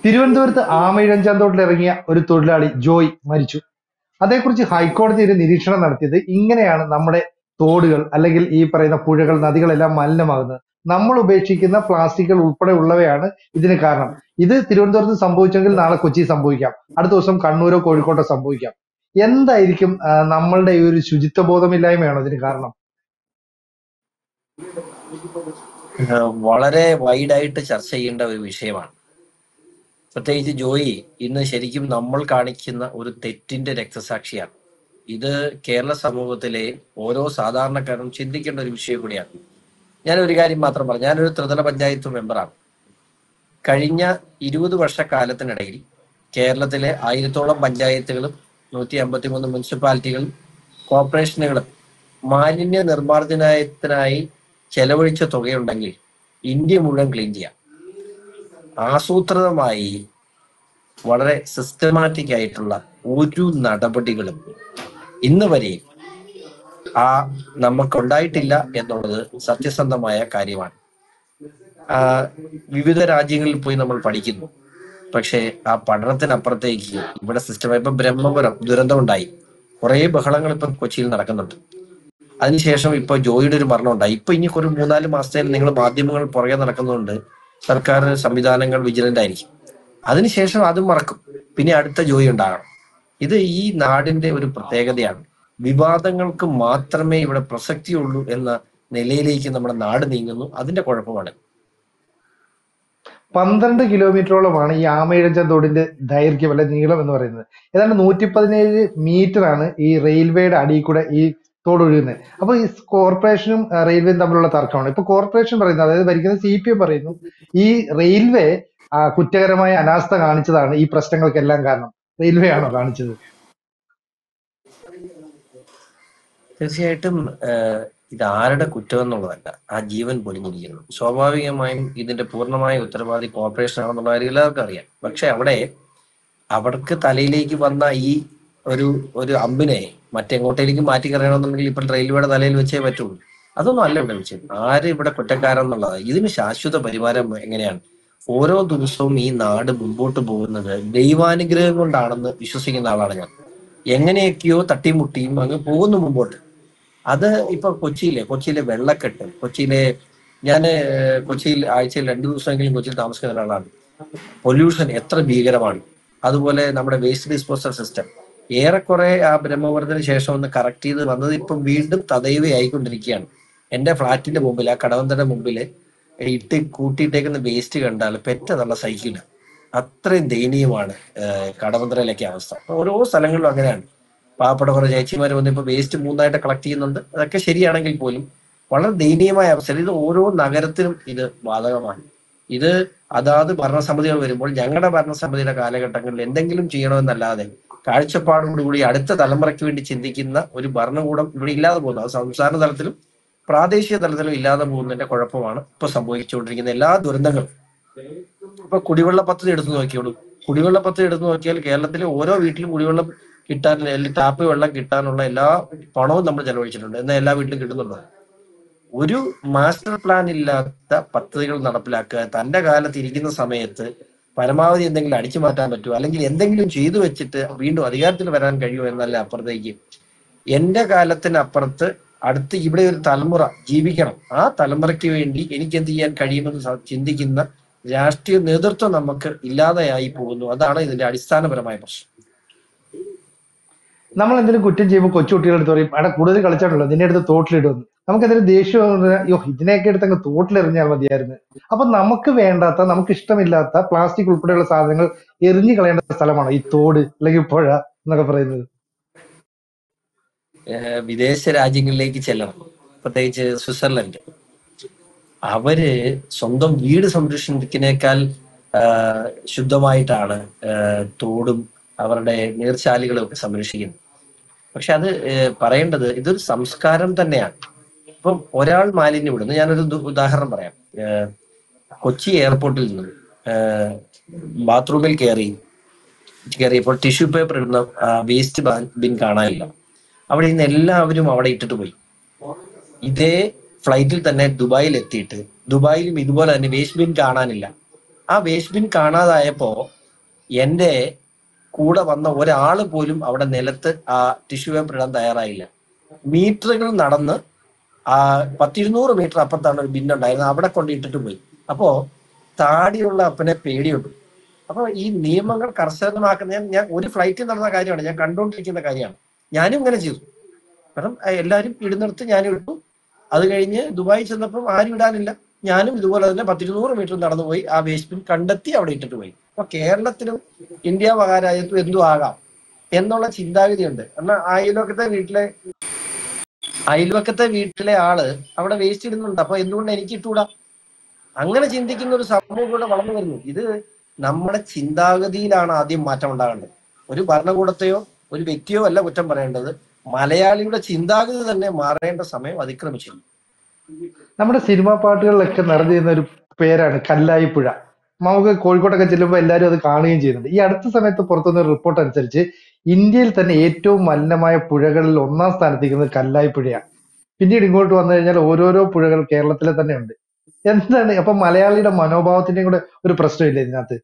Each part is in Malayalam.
തിരുവനന്തപുരത്ത് ആമയിഴഞ്ചാന്തോട്ടിൽ ഇറങ്ങിയ ഒരു തൊഴിലാളി ജോയ് മരിച്ചു അതേക്കുറിച്ച് ഹൈക്കോടതി ഒരു നിരീക്ഷണം നടത്തിയത് ഇങ്ങനെയാണ് നമ്മുടെ തോടുകൾ അല്ലെങ്കിൽ ഈ പറയുന്ന പുഴകൾ നദികളെല്ലാം മലിനമാകുന്നത് നമ്മൾ ഉപേക്ഷിക്കുന്ന പ്ലാസ്റ്റിക്കുകൾ ഉൾപ്പെടെ ഉള്ളവയാണ് ഇതിന് കാരണം ഇത് തിരുവനന്തപുരത്ത് സംഭവിച്ചെങ്കിൽ നാളെ കൊച്ചി സംഭവിക്കാം അടുത്ത ദിവസം കണ്ണൂരോ കോഴിക്കോട്ടോ സംഭവിക്കാം എന്തായിരിക്കും ആ, നമ്മളുടെ ഈ ഒരു ശുചിത്വ ബോധമില്ലായ്മയാണോ ഇതിന് കാരണം ഏഹ് വളരെ വൈഡായിട്ട് ചർച്ച ചെയ്യേണ്ട ഒരു വിഷയമാണ് പ്രത്യേകിച്ച് ജോയി ഇന്ന് ശരിക്കും നമ്മൾ കാണിക്കുന്ന ഒരു തെറ്റിന്റെ രക്തസാക്ഷിയാണ് ഇത് കേരള സമൂഹത്തിലെ ഓരോ സാധാരണക്കാരും ചിന്തിക്കേണ്ട ഒരു വിഷയം കൂടിയാണ് ഞാൻ ഒരു കാര്യം മാത്രം പറഞ്ഞു ഞാനൊരു ത്രിതല പഞ്ചായത്ത് മെമ്പറാണ് കഴിഞ്ഞ ഇരുപത് വർഷക്കാലത്തിനിടയിൽ കേരളത്തിലെ ആയിരത്തോളം പഞ്ചായത്തുകളും നൂറ്റി അമ്പത്തി മൂന്ന് മുനിസിപ്പാലിറ്റികളും കോർപ്പറേഷനുകളും മാലിന്യ നിർമ്മാർജ്ജനത്തിനായി ചെലവഴിച്ച തുകയുണ്ടെങ്കിൽ ഇന്ത്യ മുഴുവൻ ക്ലീൻ ചെയ്യാം ആസൂത്രിതമായി വളരെ സിസ്റ്റമാറ്റിക് ആയിട്ടുള്ള ഒരു നടപടികളും ഇന്ന് വരെയും ആ നമുക്കുണ്ടായിട്ടില്ല എന്നുള്ളത് സത്യസന്ധമായ കാര്യമാണ് ആ, വിവിധ രാജ്യങ്ങളിൽ പോയി നമ്മൾ പഠിക്കുന്നു പക്ഷേ ആ പഠനത്തിനപ്പുറത്തേക്ക് ഇവിടെ സിസ്റ്റം ഇപ്പൊ ബ്രഹ്മപുരം ദുരന്തം ഉണ്ടായി കുറെ ബഹളങ്ങൾ ഇപ്പം കൊച്ചിയിൽ നടക്കുന്നുണ്ട് അതിനുശേഷം ഇപ്പൊ ജോയിയുടെ ഒരു മരണം ഉണ്ടായി ഇപ്പൊ ഇനി ഒരു മൂന്നാല് മാസത്തേക്ക് നിങ്ങൾ മാധ്യമങ്ങൾ പുറകെ നടക്കുന്നതുകൊണ്ട് സർക്കാർ സംവിധാനങ്ങൾ വിജിലന്റ് ആയിരിക്കും അതിനുശേഷം അതും മറക്കും പിന്നെ അടുത്ത ജോയി ഉണ്ടാകണം ഇത് ഈ നാടിന്റെ ഒരു പ്രത്യേകതയാണ് വിവാദങ്ങൾക്ക് മാത്രമേ ഇവിടെ പ്രസക്തിയുള്ളൂ എന്ന നിലയിലേക്ക് നമ്മുടെ നാട് നീങ്ങുന്നു അതിന്റെ കുഴപ്പമാണ് പന്ത്രണ്ട് കിലോമീറ്ററോളമാണ് ഈ ആമയിഴഞ്ചാൻ തോടിന്റെ ദൈർഘ്യം അല്ലെ നീളം എന്ന് പറയുന്നത് ഏതാണ്ട് നൂറ്റി പതിനേഴ് മീറ്റർ ആണ് ഈ റെയിൽവേയുടെ അടിയിൽ കൂടെ ഈ തോട് ഒഴുകുന്നത് അപ്പൊ ഈ കോർപ്പറേഷനും ആ, റെയിൽവേയും തമ്മിലുള്ള തർക്കമാണ് ഇപ്പൊ കോർപ്പറേഷൻ പറയുന്നത് അതായത് ഭരിക്കുന്ന സി പി എം പറയുന്നു ഈ റെയിൽവേ ആ, കുറ്റകരമായ അനാസ്ഥ കാണിച്ചതാണ് ഈ പ്രശ്നങ്ങൾക്കെല്ലാം കാരണം റെയിൽവേ ആണോ കാണിച്ചത് തീർച്ചയായിട്ടും ഏഹ്, ഇത് ആരുടെ കുറ്റം എന്നുള്ളതല്ല ആ ജീവൻ പൊലിഞ്ഞിരിക്കുന്നു സ്വാഭാവികമായും ഇതിന്റെ പൂർണ്ണമായ ഉത്തരവാദി കോർപ്പറേഷൻ ആണെന്നുള്ള കാര്യം എല്ലാവർക്കും അറിയാം പക്ഷെ അവിടെ അവർക്ക് തലയിലേക്ക് വന്ന ഈ ഒരു ഒരു അമ്പിനെ മറ്റെങ്ങോട്ടേക്ക് മാറ്റി കറിയണമെന്നുണ്ടെങ്കിൽ ഇപ്പോൾ റെയിൽവേയുടെ തലയിൽ വെച്ചേ പറ്റുള്ളൂ അതൊന്നും അല്ല ഇവിടെ വിഷയം ആര് ഇവിടെ കുറ്റക്കാരെന്നുള്ളത് ഇതിന് ശാശ്വത പരിഹാരം എങ്ങനെയാണ് ഓരോ ദിവസവും ഈ നാട് മുമ്പോട്ട് പോകുന്നത് ദൈവാനുഗ്രഹം കൊണ്ടാണെന്ന് വിശ്വസിക്കുന്ന ആളാണ് ഞാൻ എങ്ങനെയൊക്കെയോ തട്ടിമുട്ടിയും അങ്ങ് പോകുന്നു മുമ്പോട്ട് അത് ഇപ്പൊ കൊച്ചിയിലെ കൊച്ചിയിലെ വെള്ളക്കെട്ട് കൊച്ചിയിലെ ഞാൻ കൊച്ചിയിൽ ആഴ്ചയിൽ രണ്ടു ദിവസമെങ്കിലും കൊച്ചിയിൽ താമസിക്കുന്ന ഒരാളാണ് പൊല്യൂഷൻ എത്ര ഭീകരമാണ് അതുപോലെ നമ്മുടെ വേസ്റ്റ് ഡിസ്പോസൽ സിസ്റ്റം ഏറെക്കുറെ ആ ബ്രഹ്മപുരത്തിന് ശേഷം ഒന്ന് കറക്റ്റ് ചെയ്ത് വന്നത് ഇപ്പം വീണ്ടും തദൈവ ആയിക്കൊണ്ടിരിക്കുകയാണ് എന്റെ ഫ്ലാറ്റിന്റെ മുമ്പിൽ ആ കടവന്തയുടെ മുമ്പിൽ ഇട്ട് കൂട്ടിയിട്ടേക്കുന്ന വേസ്റ്റ് കണ്ടാൽ പെറ്റ നല്ല സഹിക്കില്ല അത്രയും ദയനീയമാണ് ഏഹ് കടവന്തരയിലേക്ക് അവസ്ഥ ഓരോ സ്ഥലങ്ങളിലും അങ്ങനെയാണ് പാവപ്പെട്ട കുറെ ചേച്ചിമാർ വന്ന് ഇപ്പൊ വേസ്റ്റ് മൂന്നായിട്ട് കളക്ട് ചെയ്യുന്നുണ്ട് അതൊക്കെ ശരിയാണെങ്കിൽ പോലും വളരെ ദയനീയമായ അവസ്ഥ ഇത് ഓരോ നഗരത്തിനും ഇത് ബാധകമാണ് ഇത് അതാത് ഭരണസമിതികൾ വരുമ്പോൾ ഞങ്ങളുടെ ഭരണസമിതിയുടെ കാലഘട്ടങ്ങളിൽ എന്തെങ്കിലും ചെയ്യണമെന്നല്ലാതെ കാഴ്ചപ്പാടോടുകൂടി അടുത്ത തലമുറയ്ക്ക് വേണ്ടി ചിന്തിക്കുന്ന ഒരു ഭരണകൂടം ഇവിടെ ഇല്ലാതെ പോകുന്നു അത് സംസ്ഥാന തലത്തിലും പ്രാദേശിക തലത്തിലും ഇല്ലാതെ പോകുന്നതിന്റെ കുഴപ്പമാണ് ഇപ്പൊ സംഭവിച്ചുകൊണ്ടിരിക്കുന്ന എല്ലാ ദുരന്തങ്ങളും ഇപ്പൊ കുടിവെള്ള പദ്ധതി എടുത്തു നോക്കിയോളൂ കുടിവെള്ള പദ്ധതി എടുത്തു നോക്കിയാൽ കേരളത്തിലെ ഓരോ വീട്ടിലും കുടിവെള്ളം കിട്ടാൻ അല്ലെങ്കിൽ ടാപ്പ് വെള്ളം കിട്ടാനുള്ള എല്ലാ പണവും നമ്മൾ ചെലവഴിച്ചിട്ടുണ്ട് എന്നാൽ എല്ലാ വീട്ടിലും കിട്ടുന്നുണ്ടോ ഒരു മാസ്റ്റർ പ്ലാൻ ഇല്ലാത്ത പദ്ധതികൾ നടപ്പിലാക്കുക തന്റെ കാലത്ത് ഇരിക്കുന്ന സമയത്ത് പരമാവധി എന്തെങ്കിലും അടിച്ചു മാറ്റാൻ പറ്റുമോ അല്ലെങ്കിൽ എന്തെങ്കിലും ചെയ്തു വെച്ചിട്ട് വീണ്ടും അധികാരത്തിൽ വരാൻ കഴിയുമോ എന്നല്ല അപ്പുറത്തേക്ക് എന്റെ കാലത്തിനപ്പുറത്ത് അടുത്ത് ഇവിടെ ഒരു തലമുറ ജീവിക്കണം ആ തലമുറയ്ക്ക് വേണ്ടി എനിക്ക് എന്ത് ചെയ്യാൻ കഴിയുമെന്ന് സ- ചിന്തിക്കുന്ന രാഷ്ട്രീയ നേതൃത്വം നമുക്ക് ഇല്ലാതെയായി പോകുന്നു അതാണ് ഇതിന്റെ അടിസ്ഥാനപരമായ പ്രശ്നം നമ്മൾ എന്തെങ്കിലും കുറ്റം ചെയ്യുമ്പോൾ കൊച്ചുകുട്ടികളുടെ അടുത്ത് പറയും അവിടെ കൂടുതൽ കളിച്ചാണല്ലോ നിന്നെ എടുത്ത് തോട്ടിലിടുമെന്ന് നമുക്ക് എന്തെങ്കിലും ദേഷ്യം വന്നാൽ, അയ്യോ ഇതിനെയൊക്കെ എടുത്ത് അങ്ങ് തോട്ടിലെറിഞ്ഞാൽ മതിയായിരുന്നു അപ്പൊ നമുക്ക് വേണ്ടാത്ത നമുക്ക് ഇഷ്ടമില്ലാത്ത പ്ലാസ്റ്റിക് ഉൾപ്പെടെയുള്ള സാധനങ്ങൾ എറിഞ്ഞു കളയേണ്ട സ്ഥലമാണോ ഈ തോട് അല്ലെങ്കിൽ പുഴ എന്നൊക്കെ പറയുന്നത് ഏഹ് വിദേശ രാജ്യങ്ങളിലേക്ക് ചെല്ലണം പ്രത്യേകിച്ച് സ്വിറ്റ്സർലൻഡ് അവര് സ്വന്തം വീട് സംരക്ഷിക്കുന്നതിനേക്കാൾ ആഹ് ശുദ്ധമായിട്ടാണ് ആഹ് തോടും അവരുടെ നീർച്ചാലുകളും ഒക്കെ സംരക്ഷിക്കുന്നത് പക്ഷെ അത് ഏഹ് പറയേണ്ടത് ഇതൊരു സംസ്കാരം തന്നെയാണ് ഇപ്പം ഒരാൾ മാലിന്യം ഇടുന്നു ഞാനൊരു ഉദ- ഉദാഹരണം പറയാം ഏഹ് കൊച്ചി എയർപോർട്ടിൽ നിന്നും ഏഹ് ബാത്റൂമിൽ കയറി കയറിയപ്പോൾ ടിഷ്യൂ പേപ്പർ ഇടുന്ന വേസ്റ്റ് ബിൻ കാണാനില്ല അവിടെ നിന്ന് എല്ലാവരും അവിടെ ഇട്ടിട്ട് പോയി ഇതേ ഫ്ലൈറ്റിൽ തന്നെ ദുബായിൽ എത്തിയിട്ട് ദുബായിലും ഇതുപോലെ തന്നെ വേസ്റ്റ് ബിൻ കാണാനില്ല ആ വേസ്റ്റ് ബിൻ കാണാതായപ്പോ എന്റെ കൂടെ വന്ന ഒരാൾ പോലും അവിടെ നിലത്ത് ആ ടിഷ്യൂ പേപ്പർ ഇടാൻ തയ്യാറായില്ല മീറ്ററുകൾ നടന്ന് ആ പത്തിരുന്നൂറ് മീറ്റർ അപ്പുറത്താണ് ഒരു ബിൻ ഉണ്ടായിരുന്നത് അവിടെ കൊണ്ട് ഇട്ടിട്ട് പോയി അപ്പോ താടിയുള്ള അപ്പനെ പേടിയുണ്ട് അപ്പൊ ഈ നിയമങ്ങൾ കർശനമാക്കുന്ന ഞാൻ ഞാൻ ഒരു ഫ്ലൈറ്റിൽ നടന്ന കാര്യമാണ് ഞാൻ കണ്ടുകൊണ്ടിരിക്കുന്ന കാര്യമാണ് ഞാനും ഇങ്ങനെ ചെയ്തു കാരണം അഹ് എല്ലാവരും ഇടുന്നിടത്ത് ഞാനും ഇട്ടു അത് കഴിഞ്ഞ് ദുബായി ചെന്നപ്പം ആരും ഇടാനില്ല ഞാനും ഇതുപോലെ തന്നെ പത്തിരുന്നൂറ് മീറ്റർ നടന്നു പോയി ആ വേസ്റ്റ് ബിൻ കണ്ടെത്തി അവിടെ ഇട്ടിട്ട് പോയി അപ്പൊ കേരളത്തിലും ഇന്ത്യ മഹാരാജ്യത്തും എന്തും ആകാം എന്നുള്ള ചിന്താഗതിയുണ്ട് എന്നാൽ അയൽവക്കത്തെ വീട്ടിലെ അയൽവക്കത്തെ വീട്ടിലെ ആള് അവിടെ വേസ്റ്റ് ഇടുന്നുണ്ട് അപ്പൊ എന്തുകൊണ്ട് എനിക്ക് ഇട്ടൂടാ അങ്ങനെ ചിന്തിക്കുന്ന ഒരു സമൂഹം ഇവിടെ വളർന്നു വരുന്നു ഇത് നമ്മുടെ ചിന്താഗതിയിലാണ് ആദ്യം മാറ്റം ഉണ്ടാകേണ്ടത് ഒരു ഭരണകൂടത്തെയോ ഒരു വ്യക്തിയോ അല്ല കുറ്റം പറയേണ്ടത് മലയാളിയുടെ ചിന്താഗതി തന്നെ മാറേണ്ട സമയം അതിക്രമിച്ചു നമ്മുടെ സിനിമാ പാട്ടുകളിലൊക്കെ നിറഞ്ഞിരുന്ന ഒരു പേരാണ് കല്ലായിപ്പുഴ നമുക്ക് കോഴിക്കോട്ടൊക്കെ ചെല്ലുമ്പോൾ എല്ലാവരും അത് കാണുകയും ചെയ്യുന്നുണ്ട് ഈ അടുത്ത സമയത്ത് പുറത്തുനിന്ന ഒരു റിപ്പോർട്ട് അനുസരിച്ച് ഇന്ത്യയിൽ തന്നെ ഏറ്റവും മലിനമായ പുഴകളിൽ ഒന്നാം സ്ഥാനത്തിരിക്കുന്നത് കല്ലായിപ്പുഴയാണ് പിന്നീട് ഇങ്ങോട്ട് വന്നു കഴിഞ്ഞാൽ ഓരോരോ പുഴകൾ കേരളത്തിലെ തന്നെ ഉണ്ട് എന്താണ് അപ്പൊ മലയാളിയുടെ മനോഭാവത്തിന്റെയും കൂടെ ഒരു പ്രശ്നമില്ല ഇതിനകത്ത്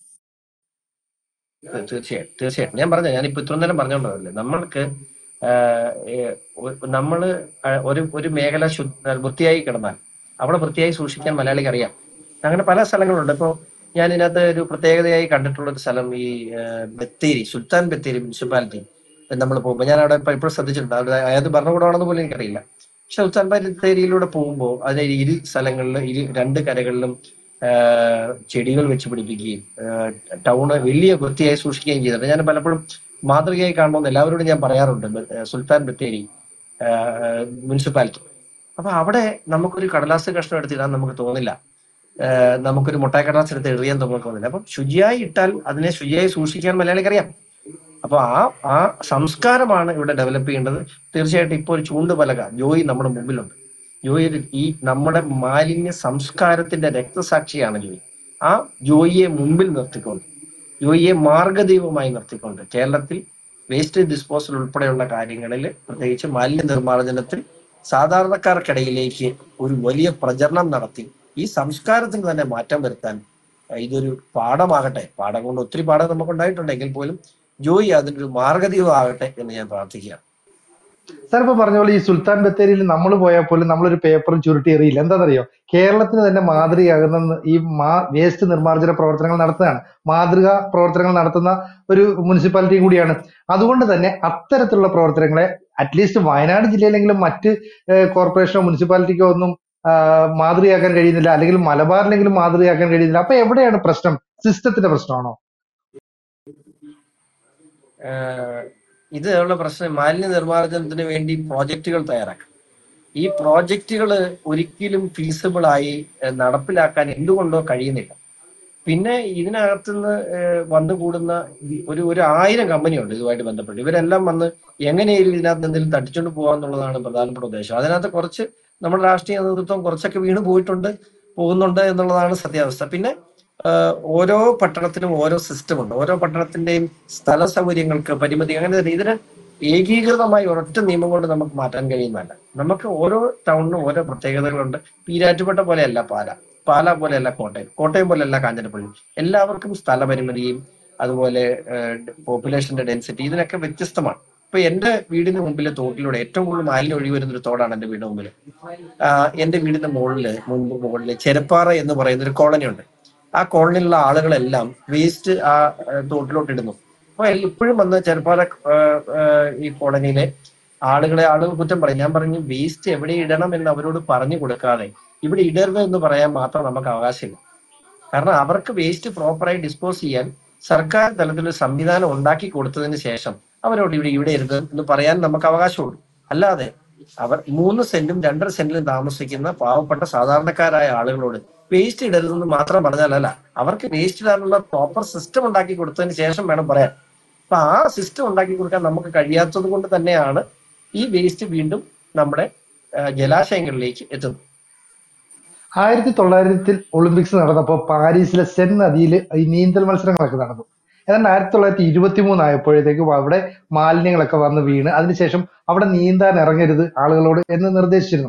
തീർച്ചയായും തീർച്ചയായിട്ടും ഞാൻ പറഞ്ഞ ഞാനിപ്പോ ഇത്ര നേരം പറഞ്ഞോണ്ടല്ലേ നമ്മൾക്ക് ആഹ് ഏഹ് ഒ- നമ്മള് ആഹ് ഒരു ഒരു മേഖല ശുദ്ധ വൃത്തിയായി കിടന്നാൽ അവിടെ വൃത്തിയായി സൂക്ഷിക്കാൻ മലയാളിക്ക് അറിയാം അങ്ങനെ പല സ്ഥലങ്ങളുണ്ട് ഇപ്പോ ഞാൻ ഇതിനകത്ത് ഒരു പ്രത്യേകതയായി കണ്ടിട്ടുള്ള ഒരു സ്ഥലം ഈ ആഹ് ബത്തേരി സുൽത്താൻ ബത്തേരി മുനിസിപ്പാലിറ്റി നമ്മൾ പോകുമ്പോൾ ഞാൻ അവിടെ ഇപ്പോൾ ശ്രദ്ധിച്ചിട്ടുണ്ട് അവിടെ ഏത് ഭരണകൂടമാണെന്ന് പോലും എനിക്കറിയില്ല പക്ഷെ സുൽത്താൻ ബത്തേരിയിലൂടെ പോകുമ്പോൾ അതിന് ഇരു സ്ഥലങ്ങളിലും ഇരു രണ്ട് കരകളിലും ആഹ് ചെടികൾ വെച്ച് പിടിപ്പിക്കുകയും ആഹ് ടൗണ് വലിയ വൃത്തിയായി സൂക്ഷിക്കുകയും ചെയ്തിട്ടുണ്ട് ഞാൻ പലപ്പോഴും മാതൃകയായി കാണണമെന്ന് എല്ലാവരോടും ഞാൻ പറയാറുണ്ട് ബ- ഏഹ് സുൽത്താൻ ബത്തേരി ആഹ് മുനിസിപ്പാലിറ്റി അപ്പൊ അവിടെ നമുക്കൊരു കടലാസ് കഷ്ണം എടുത്തിടാൻ നമുക്ക് തോന്നില്ല ആഹ് നമുക്കൊരു മുട്ടായി കടലാസ് എടുത്ത് എറിയാൻ നമുക്ക് തോന്നില്ല അപ്പം ശുചിയായി ഇട്ടാൽ അതിനെ ശുചിയായി സൂക്ഷിക്കാൻ മലയാളിക്ക് അറിയാം അപ്പൊ ആ ആ സംസ്കാരമാണ് ഇവിടെ ഡെവലപ്പ് ചെയ്യേണ്ടത് തീർച്ചയായിട്ടും ഇപ്പോൾ ഒരു ചൂണ്ടുപലക ജോയി നമ്മുടെ മുമ്പിലുണ്ട് ജോയി ഒരു- ഈ നമ്മുടെ മാലിന്യ സംസ്കാരത്തിന്റെ രക്തസാക്ഷിയാണ് ജോയി ആ ജോയിയെ മുമ്പിൽ നിർത്തിക്കൊണ്ട് ജോയിയെ മാർഗദൈവമായി നിർത്തിക്കൊണ്ട് കേരളത്തിൽ വേസ്റ്റ് ഡിസ്പോസൽ ഉൾപ്പെടെയുള്ള കാര്യങ്ങളിൽ പ്രത്യേകിച്ച് മാലിന്യ നിർമ്മാർജ്ജനത്തിൽ സാധാരണക്കാർക്കിടയിലേക്ക് ഒരു വലിയ പ്രചരണം നടത്തി ഈ സംസ്കാരത്തിന് തന്നെ മാറ്റം വരുത്താൻ അഹ് ഇതൊരു പാഠമാകട്ടെ പാഠം കൊണ്ട് ഒത്തിരി പാഠം നമുക്ക് ഉണ്ടായിട്ടുണ്ടെങ്കിൽ പോലും ജോയി അതിനൊരു മാർഗദീപം ആകട്ടെ എന്ന് ഞാൻ പ്രാർത്ഥിക്കുകയാണ് സാർ ഇപ്പൊ പറഞ്ഞ പോലെ ഈ സുൽത്താൻ ബത്തേരിയിൽ നമ്മൾ പോയാൽ പോലും നമ്മളൊരു പേപ്പറും ചുരുട്ടി എറിയില്ല എന്താണെന്നറിയോ കേരളത്തിന് തന്നെ മാതൃകയാകുന്ന ഈ മാ വേസ്റ്റ് നിർമ്മാർജ്ജന പ്രവർത്തനങ്ങൾ നടത്തുന്നതാണ് മാതൃക പ്രവർത്തനങ്ങൾ നടത്തുന്ന ഒരു മുനിസിപ്പാലിറ്റിയും കൂടിയാണ് അതുകൊണ്ട് തന്നെ അത്തരത്തിലുള്ള പ്രവർത്തനങ്ങളെ അറ്റ്ലീസ്റ്റ് വയനാട് ജില്ലയിലെങ്കിലും മറ്റ് കോർപ്പറേഷനോ മുനിസിപ്പാലിറ്റിക്കോ ഒന്നും ആ, മാതൃകയാക്കാൻ കഴിയുന്നില്ല അല്ലെങ്കിൽ മലബാറിലെങ്കിലും മാതൃകയാക്കാൻ കഴിയുന്നില്ല അപ്പൊ എവിടെയാണ് പ്രശ്നം സിസ്റ്റത്തിന്റെ പ്രശ്നമാണോ ആഹ് ഇത് ഉള്ള പ്രശ്നം മാലിന്യ നിർമ്മാർജ്ജനത്തിന് വേണ്ടി പ്രോജക്റ്റുകൾ തയ്യാറാക്കും ഈ പ്രോജക്റ്റുകൾ ഒരിക്കലും ഫീസിബിൾ ആയി ഏഹ് നടപ്പിലാക്കാൻ എന്തുകൊണ്ടോ കഴിയുന്നില്ല പിന്നെ ഇതിനകത്തുനിന്ന് ഏഹ് വന്നു കൂടുന്ന ഈ ഒരു ഒരു ആയിരം കമ്പനിയുണ്ട് ഇതുമായിട്ട് ബന്ധപ്പെട്ട് ഇവരെല്ലാം വന്ന് എങ്ങനെയും ഇതിനകത്ത് എന്തെങ്കിലും തട്ടിച്ചുകൊണ്ട് പോകാന്നുള്ളതാണ് പ്രധാനപ്പെട്ട ഉദ്ദേശം അതിനകത്ത് കുറച്ച് നമ്മുടെ രാഷ്ട്രീയ നേതൃത്വം കുറച്ചൊക്കെ വീണ് പോയിട്ടുണ്ട് പോകുന്നുണ്ട് എന്നുള്ളതാണ് സത്യാവസ്ഥ പിന്നെ ആഹ് ഓരോ പട്ടണത്തിനും ഓരോ സിസ്റ്റം ഉണ്ട് ഓരോ പട്ടണത്തിന്റെയും സ്ഥല സൗകര്യങ്ങൾക്ക് പരിമിതി അങ്ങനെ തന്നെ ഇതിന് ഏകീകൃതമായി ഒരൊറ്റ നിയമം കൊണ്ട് നമുക്ക് മാറ്റാൻ കഴിയുന്നതല്ല നമുക്ക് ഓരോ ടൗണിനും ഓരോ പ്രത്യേകതകളുണ്ട് പീരാറ്റുപേട്ട പോലെയല്ല പാല പാല പോലെയല്ല കോട്ടയം കോട്ടയം പോലെയല്ല കാഞ്ഞിരപ്പള്ളി എല്ലാവർക്കും സ്ഥലപരിമിതിയും അതുപോലെ പോപ്പുലേഷന്റെ ഡെൻസിറ്റി ഇതിനൊക്കെ വ്യത്യസ്തമാണ് ഇപ്പൊ എന്റെ വീടിന് മുമ്പിലെ തോട്ടിലൂടെ ഏറ്റവും കൂടുതൽ മാലിന്യം ഒഴുകി വരുന്ന ഒരു തോടാണ് എന്റെ വീടിന് മുമ്പിൽ എന്റെ വീടിന്റെ മുകളില് മുൻപ് മുകളില് ചെരപ്പാറ എന്ന് പറയുന്ന ഒരു കോളനി ഉണ്ട് ആ കോളനിയിലുള്ള ആളുകളെല്ലാം വേസ്റ്റ് ആ ആ, തോട്ടിലോട്ട് ഇടുന്നു അപ്പൊ ഇപ്പോഴും വന്ന് ചെറുപ്പാല ഈ കോളനിയിലെ ആളുകളെ ആളുകൾ കുറ്റം പറയും ഞാൻ പറഞ്ഞു വേസ്റ്റ് എവിടെ ഇടണം എന്ന് അവരോട് പറഞ്ഞു കൊടുക്കാതെ ഇവിടെ ഇടരുത് എന്ന് പറയാൻ മാത്രം നമുക്ക് അവകാശമില്ല കാരണം അവർക്ക് വേസ്റ്റ് പ്രോപ്പറായി ഡിസ്പോസ് ചെയ്യാൻ സർക്കാർ തലത്തിൽ ഒരു സംവിധാനം ഉണ്ടാക്കി കൊടുത്തതിന് ശേഷം അവരോട് ഇവിടെ ഇവിടെ ഇരുത് എന്ന് പറയാൻ നമുക്ക് അവകാശമുള്ളൂ അല്ലാതെ അവർ മൂന്ന് സെന്റും രണ്ടര സെന്റിലും താമസിക്കുന്ന പാവപ്പെട്ട സാധാരണക്കാരായ ആളുകളോട് വേസ്റ്റ് ഇടരുതെന്ന് മാത്രം പറഞ്ഞാലല്ല അവർക്ക് വേസ്റ്റ് ഇടാനുള്ള പ്രോപ്പർ സിസ്റ്റം ഉണ്ടാക്കി കൊടുത്തതിന് ശേഷം വേണം പറയാൻ അപ്പൊ ആ സിസ്റ്റം ഉണ്ടാക്കി കൊടുക്കാൻ നമുക്ക് കഴിയാത്തത് കൊണ്ട് തന്നെയാണ് ഈ വേസ്റ്റ് വീണ്ടും നമ്മുടെ ആ, ജലാശയങ്ങളിലേക്ക് എത്തുന്നത് ആയിരത്തി തൊള്ളായിരത്തിൽ ഒളിമ്പിക്സ് നടന്നപ്പോൾ പാരീസിലെ സെൻ നദിയിൽ ഈ നീന്തൽ മത്സരങ്ങളൊക്കെ നടന്നു ഏതാണ്ട് ആയിരത്തി തൊള്ളായിരത്തി ഇരുപത്തി മൂന്ന് ആയപ്പോഴത്തേക്കും അവിടെ മാലിന്യങ്ങളൊക്കെ വന്ന് വീണ് അതിനുശേഷം അവിടെ നീന്താൻ ഇറങ്ങരുത് ആളുകളോട് എന്ന് നിർദ്ദേശിച്ചിരുന്നു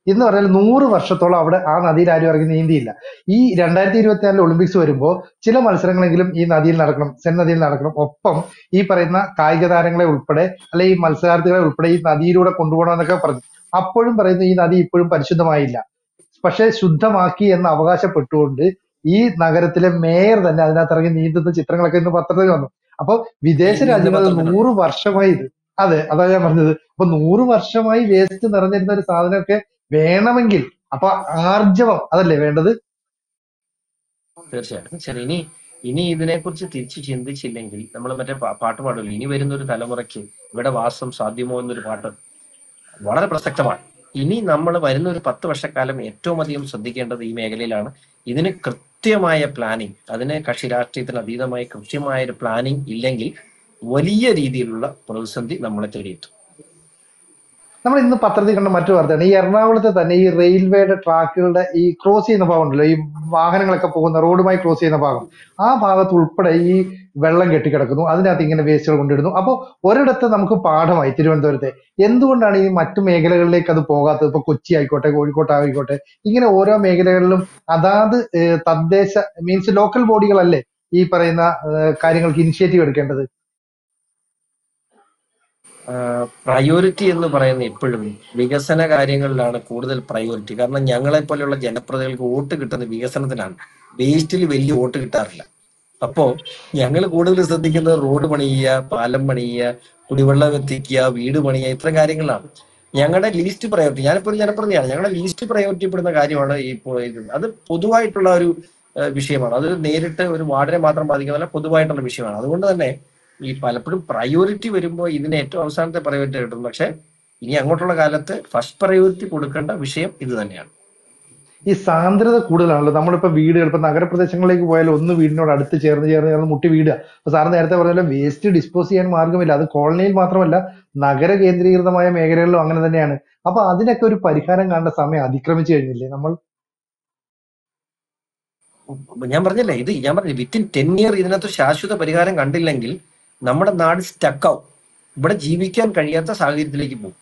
എന്ന് പറഞ്ഞാൽ നൂറ് വർഷത്തോളം അവിടെ ആ നദിയിൽ ആരും ഇറങ്ങി നീന്തിയില്ല ഈ രണ്ടായിരത്തി ഇരുപത്തിനാലിൽ ഒളിമ്പിക്സ് വരുമ്പോൾ ചില മത്സരങ്ങളെങ്കിലും ഈ നദിയിൽ നടക്കണം സെൻ നദിയിൽ നടക്കണം ഒപ്പം ഈ പറയുന്ന കായിക താരങ്ങളെ ഉൾപ്പെടെ അല്ലെ ഈ മത്സരാർത്ഥികളെ ഉൾപ്പെടെ ഈ നദിയിലൂടെ കൊണ്ടുപോകണം എന്നൊക്കെ പറഞ്ഞു അപ്പോഴും പറയുന്നു ഈ നദി ഇപ്പോഴും പരിശുദ്ധമായില്ല പക്ഷെ ശുദ്ധമാക്കി എന്ന് അവകാശപ്പെട്ടുകൊണ്ട് ഈ നഗരത്തിലെ മേയർ തന്നെ അതിനകത്ത് ഇറങ്ങി നീന്തുന്ന ചിത്രങ്ങളൊക്കെ ഇന്ന് പത്രത്തിൽ വന്നു അപ്പൊ വിദേശ ഇന്ന് രാജ്യങ്ങളിൽ പത്രത്തിലുണ്ട്. നൂറ് വർഷമായി ഇത് അതെ അതാ ഞാൻ പറഞ്ഞത് അപ്പൊ നൂറ് വർഷമായി വേസ്റ്റ് നിറഞ്ഞിരുന്ന ഒരു സാധനമൊക്കെ വേണമെങ്കിൽ അപ്പൊ ആർജവം അതല്ലേ വേണ്ടത് തീർച്ചയായിട്ടും ശരി ഇനി ഇനി ഇതിനെക്കുറിച്ച് തിരിച്ച് ചിന്തിച്ചില്ലെങ്കിൽ നമ്മൾ മറ്റേ പാ- പാട്ട് പാടില്ല ഇനി വരുന്ന ഒരു തലമുറയ്ക്ക് ഇവിടെ വാസം സാധ്യമോ എന്നൊരു പാട്ട് വളരെ പ്രസക്തമാണ് ഇനി നമ്മൾ വരുന്ന ഒരു പത്ത് വർഷക്കാലം ഏറ്റവും അധികം ശ്രദ്ധിക്കേണ്ടത് ഈ മേഖലയിലാണ് ഇതിന് കൃത്യമായ പ്ലാനിങ് അതിന് കക്ഷി രാഷ്ട്രീയത്തിന് അതീതമായി കൃത്യമായ ഒരു പ്ലാനിങ് ഇല്ലെങ്കിൽ വലിയ രീതിയിലുള്ള പ്രതിസന്ധി നമ്മളെ തേടിയെത്തും നമ്മൾ ഇന്ന് പത്രത്തിൽ കണ്ട മറ്റു വാർത്തയാണ് ഈ എറണാകുളത്തെ തന്നെ ഈ റെയിൽവേയുടെ ട്രാക്കുകളുടെ ഈ ക്രോസ് ചെയ്യുന്ന ഭാഗം ഉണ്ടല്ലോ ഈ വാഹനങ്ങളൊക്കെ പോകുന്ന റോഡുമായി ക്രോസ് ചെയ്യുന്ന ഭാഗം ആ ഭാഗത്ത് ഉൾപ്പെടെ ഈ വെള്ളം കെട്ടിക്കിടക്കുന്നു അതിനകത്ത് ഇങ്ങനെ വേസ്റ്റുകൾ കൊണ്ടിടുന്നു അപ്പോൾ ഒരിടത്ത് നമുക്ക് പാഠമായി തിരുവനന്തപുരത്തെ എന്തുകൊണ്ടാണ് ഈ മറ്റു മേഖലകളിലേക്ക് അത് പോകാത്തത് ഇപ്പൊ കൊച്ചി ആയിക്കോട്ടെ കോഴിക്കോട്ട് ആയിക്കോട്ടെ ഇങ്ങനെ ഓരോ മേഖലകളിലും അതാത് ഏഹ്, തദ്ദേശ മീൻസ് ലോക്കൽ ബോഡികളല്ലേ ഈ പറയുന്ന ഏഹ്, കാര്യങ്ങൾക്ക് ഇനിഷ്യേറ്റീവ് എടുക്കേണ്ടത് പ്രയോറിറ്റി എന്ന് പറയുന്ന എപ്പോഴും വികസന കാര്യങ്ങളിലാണ് കൂടുതൽ പ്രയോറിറ്റി കാരണം ഞങ്ങളെ പോലെയുള്ള ജനപ്രതിനിധികൾക്ക് വോട്ട് കിട്ടുന്നത് വികസനത്തിനാണ് വേസ്റ്റിൽ വലിയ വോട്ട് കിട്ടാറില്ല അപ്പോ ഞങ്ങൾ കൂടുതൽ ശ്രദ്ധിക്കുന്നത് റോഡ് പണിയുക പാലം പണിയുക കുടിവെള്ളം എത്തിക്കുക വീട് പണിയുക ഇത്തരം കാര്യങ്ങളാണ് ഞങ്ങളുടെ ലീസ്റ്റ് പ്രയോറിറ്റി ഞാനിപ്പോൾ ഒരു ജനപ്രതിനിധിയാണ് ഞങ്ങളുടെ ലീസ്റ്റ് പ്രയോറിറ്റി പെടുന്ന കാര്യമാണ് ഈ പോ- ഇത്. അത് പൊതുവായിട്ടുള്ള ഒരു ഏഹ്, വിഷയമാണ് അത് നേരിട്ട് ഒരു വാർഡിനെ മാത്രം ബാധിക്കുന്നതല്ല പൊതുവായിട്ടുള്ള വിഷയമാണ് അതുകൊണ്ട് തന്നെ ഈ പലപ്പോഴും പ്രയോറിറ്റി വരുമ്പോൾ ഇതിന് ഏറ്റവും അവസാനത്തെ പ്രയോറിറ്റി കിട്ടും പക്ഷെ ഇനി അങ്ങോട്ടുള്ള കാലത്ത് ഫസ്റ്റ് പ്രയോറിറ്റി കൊടുക്കേണ്ട വിഷയം ഇത് തന്നെയാണ് ഈ സാന്ദ്രത കൂടുതലാണല്ലോ നമ്മളിപ്പോ വീടുകൾ ഇപ്പൊ നഗരപ്രദേശങ്ങളിലേക്ക് പോയാൽ ഒന്ന് വീടിനോട് അടുത്ത് ചേർന്ന് ചേർന്ന് ചേർന്ന് മുട്ടി വീടുക അപ്പൊ സാറ് നേരത്തെ പറഞ്ഞ വേസ്റ്റ് ഡിസ്പോസ് ചെയ്യാൻ മാർഗമില്ല അത് കോളനിയിൽ മാത്രമല്ല നഗര കേന്ദ്രീകൃതമായ മേഖലകളിലും അങ്ങനെ തന്നെയാണ് അപ്പൊ അതിനൊക്കെ ഒരു പരിഹാരം കാണേണ്ട സമയം അതിക്രമിച്ചു കഴിഞ്ഞില്ലേ നമ്മൾ ഞാൻ പറഞ്ഞില്ലേ ഇത് ഞാൻ പറഞ്ഞു വിത്തിൻ ടെൻ ഇയർ ഇതിനകത്ത് ശാശ്വത പരിഹാരം കണ്ടില്ലെങ്കിൽ നമ്മുടെ നാട് സ്റ്റക്കാവും ഇവിടെ ജീവിക്കാൻ കഴിയാത്ത സാഹചര്യത്തിലേക്ക് പോകും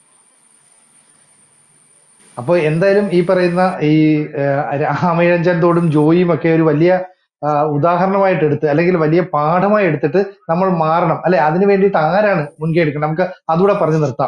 അപ്പൊ എന്തായാലും ഈ പറയുന്ന ഈ ഏഹ്, രാമയഞ്ചൻ തോടും ജോയിയും ഒക്കെ ഒരു വലിയ ആ, ഉദാഹരണമായിട്ട് എടുത്ത് അല്ലെങ്കിൽ വലിയ പാഠമായി എടുത്തിട്ട് നമ്മൾ മാറണം അല്ലെ അതിനു വേണ്ടിയിട്ട് ആരാണ് മുൻകൈ എടുക്കണം നമുക്ക് അതുകൂടെ പറഞ്ഞു നിർത്താം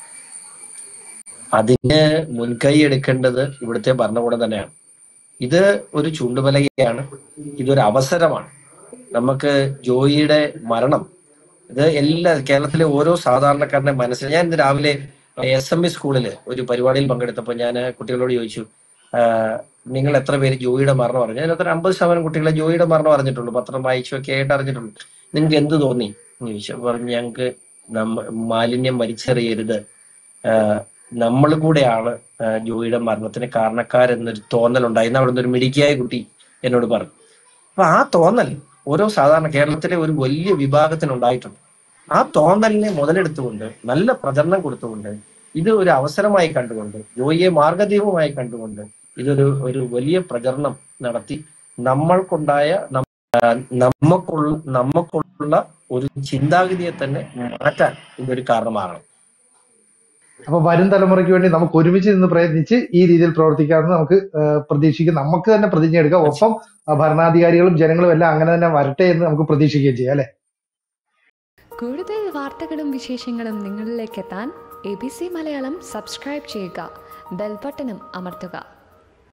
അതിന് മുൻകൈ എടുക്കേണ്ടത് ഇവിടുത്തെ ഭരണകൂടം തന്നെയാണ് ഇത് ഒരു ചൂണ്ടുപലകയാണ് ഇതൊരു അവസരമാണ് നമുക്ക് ജോയിയുടെ മരണം ഇത് എല്ലാ കേരളത്തിലെ ഓരോ സാധാരണക്കാരന്റെ മനസ്സിൽ ഞാൻ ഇന്ന് രാവിലെ എസ് എം ഇ സ്കൂളിൽ ഒരു പരിപാടിയിൽ പങ്കെടുത്തപ്പോൾ ഞാൻ കുട്ടികളോട് ചോദിച്ചു ആഹ് നിങ്ങൾ എത്ര പേര് ജോയിയുടെ മരണം അറിഞ്ഞു അതിനകത്ത് ഒരു അമ്പത് ശതമാനം കുട്ടികളെ ജോയിയുടെ മരണം അറിഞ്ഞിട്ടുള്ളൂ പത്രം വായിച്ചു ഒക്കെ ആയിട്ട് അറിഞ്ഞിട്ടുള്ളൂ നിങ്ങൾക്ക് എന്ത് തോന്നി എന്ന് ചോദിച്ചു അപ്പൊ പറഞ്ഞു ഞങ്ങൾക്ക് നമ്മ മാലിന്യം വലിച്ചെറിയരുത് ആഹ് നമ്മൾ കൂടെയാണ് ആഹ് ജോയിയുടെ മരണത്തിന് കാരണക്കാരെന്നൊരു തോന്നലുണ്ടായിരുന്നു അവിടെ നിന്ന് ഒരു മിടുക്കിയായ കുട്ടി എന്നോട് പറഞ്ഞു അപ്പൊ ആ തോന്നൽ ഓരോ സാധാരണ കേരളത്തിലെ ഒരു വലിയ വിഭാഗത്തിന് ഉണ്ടായിട്ടുണ്ട് ആ തോന്നലിനെ മുതലെടുത്തുകൊണ്ട് നല്ല പ്രചരണം കൊടുത്തുകൊണ്ട് ഇത് ഒരു അവസരമായി കണ്ടുകൊണ്ട് ജോയിയെ മാർഗദീപമായി കണ്ടുകൊണ്ട് ഇതൊരു ഒരു വലിയ പ്രചരണം നടത്തി നമ്മൾക്കുണ്ടായ നം- ആ, നമുക്കുള്ള നമുക്കുള്ള ഒരു ചിന്താഗതിയെ തന്നെ മാറ്റാൻ ഇതൊരു കാരണമാകണം അപ്പൊ വരും തലമുറയ്ക്ക് വേണ്ടി നമുക്ക് ഒരുമിച്ച് നിന്ന് പ്രയത്നിച്ച് ഈ രീതിയിൽ പ്രവർത്തിക്കാമെന്ന് നമുക്ക് ഏഹ്, പ്രതീക്ഷിക്കാം നമുക്ക് തന്നെ പ്രതിജ്ഞ എടുക്കാം ഒപ്പം ആ, ഭരണാധികാരികളും ജനങ്ങളും എല്ലാം അങ്ങനെ തന്നെ വരട്ടെ എന്ന് നമുക്ക് പ്രതീക്ഷിക്കുകയും ചെയ്യാം അല്ലെ കൂടുതൽ വാർത്തകളും വിശേഷങ്ങളും നിങ്ങളിലേക്ക് എത്താൻ A B C Malayalam subscribe ചെയ്യുക ബെൽബട്ടനും അമർത്തുക